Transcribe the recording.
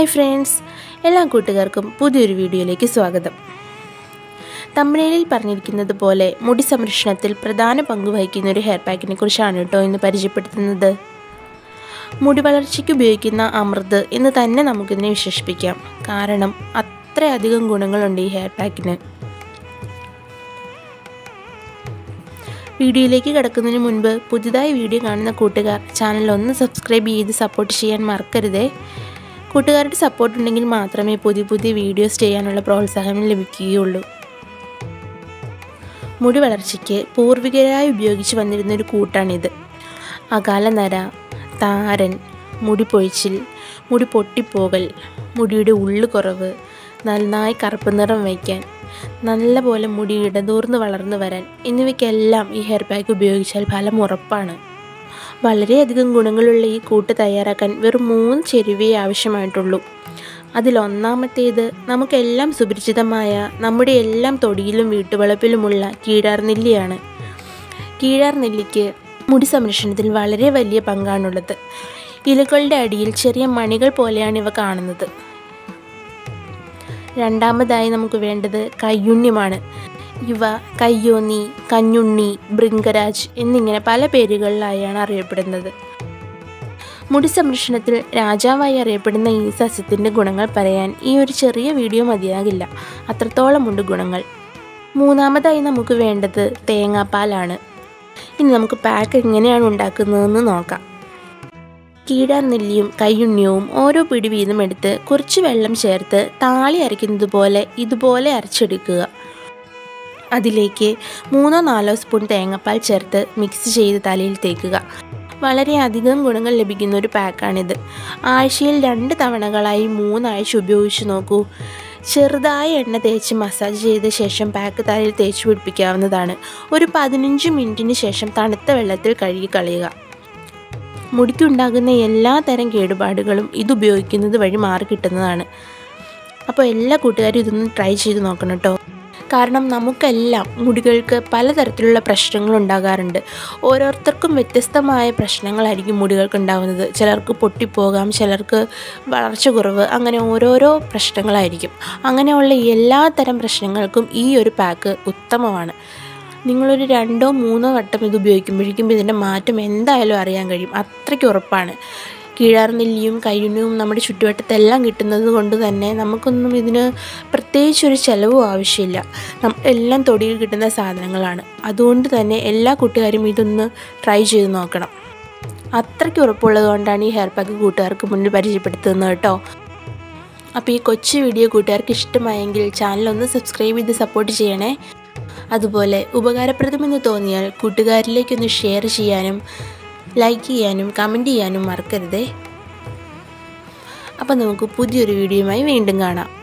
hi friends എല്ലാ കൂട്ടുകാർക്കും പുതിയൊരു വീഡിയോയിലേക്ക് സ്വാഗതം തമിഴിൽ പറഞ്ഞിരിക്കുന്നത് പോലെ മുടി സംരക്ഷണത്തിൽ പ്രധാന പങ്ക് വഹിക്കുന്ന ഒരു ഹെയർ പാക്കിനെ കുറിച്ചാണ് കേട്ടോ ഇന്ന് പരിചയപ്പെടുത്തുന്നത് മുടി വളർച്ചയ്ക്ക് ഉപയോഗിക്കുന്ന അമൃത് എന്ന് തന്നെ നമുക്കിതിനെ വിശേഷിപ്പിക്കാം കാരണം അത്രയധികം ഗുണങ്ങളുണ്ട് ഈ ഹെയർ പാക്കിന് വീഡിയോയിലേക്ക് കിടക്കുന്നതിന് മുൻപ് പുതുതായി വീഡിയോ കാണുന്ന കൂട്ടുകാർ ചാനൽ ഒന്ന് സബ്സ്ക്രൈബ് ചെയ്ത് സപ്പോർട്ട് ചെയ്യാൻ മറക്കരുതേ കൂട്ടുകാരുടെ സപ്പോർട്ട് ഉണ്ടെങ്കിൽ മാത്രമേ പുതിയ പുതിയ വീഡിയോസ് ചെയ്യാനുള്ള പ്രോത്സാഹനം ലഭിക്കുകയുള്ളൂ മുടി വളർച്ചയ്ക്ക് പൂർവികരായി ഉപയോഗിച്ച് വന്നിരുന്ന ഒരു കൂട്ടാണിത് അകാല നര താരൻ മുടി പൊഴിച്ചിൽ മുടി പൊട്ടിപ്പോകൽ മുടിയുടെ ഉള്ളു കുറവ് നന്നായി കറുപ്പ് നിറം വയ്ക്കാൻ നല്ലപോലെ മുടി ഇടതൂർന്ന് വളർന്നു വരാൻ എന്നിവയ്ക്കെല്ലാം ഈ ഹെയർ പാക്ക് ഉപയോഗിച്ചാൽ ഫലം ഉറപ്പാണ് വളരെയധികം ഗുണങ്ങളുള്ള ഈ കൂട്ട് തയ്യാറാക്കാൻ വെറും മൂന്ന് ചെരുവേ ആവശ്യമായിട്ടുള്ളൂ അതിലൊന്നാമത്തേത് നമുക്കെല്ലാം സുപരിചിതമായ നമ്മുടെ എല്ലാം തൊടിയിലും വീട്ടുവളപ്പിലുമുള്ള കീഴാർ നെല്ലിയാണ് കീഴാർ നെല്ലിക്ക് മുടി സംരക്ഷണത്തിൽ വളരെ വലിയ പങ്കാണുള്ളത് ഇലകളുടെ അടിയിൽ ചെറിയ മണികൾ പോലെയാണ് ഇവ കാണുന്നത് രണ്ടാമതായി നമുക്ക് വേണ്ടത് കയ്യുണ്യമാണ് ഇവ കയ്യോന്നി കഞ്ഞുണ്ണി ബൃങ്കരാജ് എന്നിങ്ങനെ പല പേരുകളിലായാണ് അറിയപ്പെടുന്നത് മുടി സംരക്ഷണത്തിൽ രാജാവായി അറിയപ്പെടുന്ന ഈ സസ്യത്തിൻ്റെ ഗുണങ്ങൾ പറയാൻ ഈ ഒരു ചെറിയ വീഡിയോ മതിയാകില്ല അത്രത്തോളമുണ്ട് ഗുണങ്ങൾ മൂന്നാമതായി നമുക്ക് വേണ്ടത് തേങ്ങാപ്പാലാണ് ഇനി നമുക്ക് പാക്ക് എങ്ങനെയാണ് ഉണ്ടാക്കുന്നതെന്ന് നോക്കാം കീടാർ നെല്ലിയും കയ്യുണ്ണിയവും ഓരോ പിടി വീതം എടുത്ത് കുറച്ച് വെള്ളം ചേർത്ത് താളി അരയ്ക്കുന്നത് പോലെ ഇതുപോലെ അരച്ചെടുക്കുക അതിലേക്ക് മൂന്നോ നാലോ സ്പൂൺ തേങ്ങാപ്പാൽ ചേർത്ത് മിക്സ് ചെയ്ത് തലയിൽ തേക്കുക വളരെയധികം ഗുണങ്ങൾ ലഭിക്കുന്ന ഒരു പാക്കാണിത് ആഴ്ചയിൽ രണ്ട് തവണകളായി മൂന്നാഴ്ച ഉപയോഗിച്ച് നോക്കൂ ചെറുതായ എണ്ണ തേച്ച് മസാജ് ചെയ്ത ശേഷം പാക്ക് തലയിൽ തേച്ച് പിടിപ്പിക്കാവുന്നതാണ് ഒരു പതിനഞ്ച് മിനിറ്റിന് ശേഷം തണുത്ത വെള്ളത്തിൽ കഴുകി കളയുക മുടിക്കുണ്ടാകുന്ന എല്ലാ തരം കേടുപാടുകളും ഇത് ഉപയോഗിക്കുന്നത് വഴി മാറി കിട്ടുന്നതാണ് അപ്പോൾ എല്ലാ കൂട്ടുകാരും ഇതൊന്ന് ട്രൈ ചെയ്ത് നോക്കണം കേട്ടോ കാരണം നമുക്കെല്ലാം മുടികൾക്ക് പലതരത്തിലുള്ള പ്രശ്നങ്ങൾ ഉണ്ടാകാറുണ്ട് ഓരോരുത്തർക്കും വ്യത്യസ്തമായ പ്രശ്നങ്ങളായിരിക്കും മുടികൾക്ക് ഉണ്ടാകുന്നത് ചിലർക്ക് പൊട്ടിപ്പോകാം ചിലർക്ക് വളർച്ച കുറവ് അങ്ങനെ ഓരോരോ പ്രശ്നങ്ങളായിരിക്കും അങ്ങനെയുള്ള എല്ലാ തരം പ്രശ്നങ്ങൾക്കും ഈ ഒരു പാക്ക് ഉത്തമമാണ് നിങ്ങളൊരു രണ്ടോ മൂന്നോ വട്ടം ഇത് ഉപയോഗിക്കുമ്പോഴേക്കും ഇതിൻ്റെ മാറ്റം എന്തായാലും അറിയാൻ കഴിയും അത്രയ്ക്ക് ഉറപ്പാണ് കീഴാർനെല്ലിയും കയ്യുണ്ണിയും നമ്മുടെ ചുറ്റുവട്ടത്തെല്ലാം കിട്ടുന്നത് കൊണ്ട് തന്നെ നമുക്കൊന്നും ഇതിന് പ്രത്യേകിച്ചൊരു ചിലവും ആവശ്യമില്ല എല്ലാം തൊടിയിൽ കിട്ടുന്ന സാധനങ്ങളാണ് അതുകൊണ്ട് തന്നെ എല്ലാ കൂട്ടുകാരും ഇതൊന്ന് ട്രൈ ചെയ്ത് നോക്കണം അത്രയ്ക്ക് ഉറപ്പുള്ളത് കൊണ്ടാണ് ഈ ഹെയർ പാക്ക് കൂട്ടുകാർക്ക് മുന്നിൽ പരിചയപ്പെടുത്തുന്നത് കേട്ടോ അപ്പോൾ ഈ കൊച്ചു വീഡിയോ കൂട്ടുകാർക്ക് ഇഷ്ടമായെങ്കിൽ ചാനൽ ഒന്ന് സബ്സ്ക്രൈബ് ചെയ്ത് സപ്പോർട്ട് ചെയ്യണേ അതുപോലെ ഉപകാരപ്രദമെന്ന് തോന്നിയാൽ കൂട്ടുകാരിലേക്കൊന്ന് ഷെയർ ചെയ്യാനും ലൈക്ക് ചെയ്യാനും കമൻറ്റ് ചെയ്യാനും മറക്കരുതേ അപ്പം നമുക്ക് പുതിയൊരു വീഡിയോയുമായി വീണ്ടും കാണാം